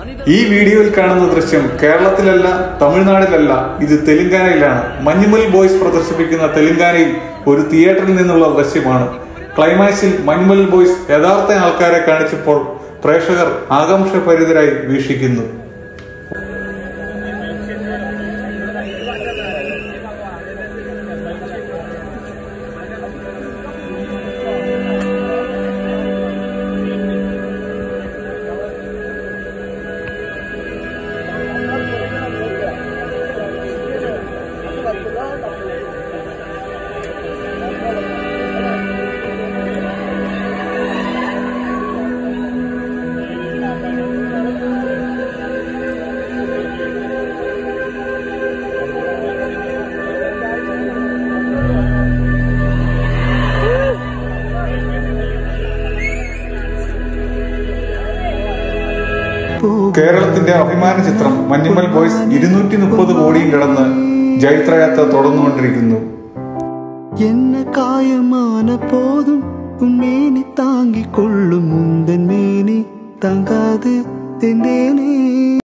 ഈ വീഡിയോയിൽ കാണുന്ന ദൃശ്യം കേരളത്തിലല്ല തമിഴ്നാട്ടിലല്ല ഇത് തെലുങ്കാനയിലാണ് മഞ്ഞുമൽ ബോയ്സ് പ്രദർശിപ്പിക്കുന്ന തെലുങ്കാനയിൽ ഒരു തിയേറ്ററിൽ നിന്നുള്ള ദൃശ്യമാണ് ക്ലൈമാക്സിൽ മഞ്ഞുമൽ ബോയ്സ് യഥാർത്ഥ ആൾക്കാരെ കാണിച്ചപ്പോൾ പ്രേക്ഷകർ ആകാംക്ഷഭരിതരായി വീക്ഷിക്കുന്നു കേരളത്തിന്റെ അഭിമാന ചിത്രം മഞ്ഞുമൽ ബോയ്സ് ഇരുന്നൂറ്റി മുപ്പത് കോടിയും കിടന്ന് ജൈത്രയാത്ര തുടർന്നുകൊണ്ടിരിക്കുന്നു என்ன காயமான போதும் உன் மேனி தாங்கிக் கொள்ளும் முந்தன் மேனி தாங்காது தெந்தேனே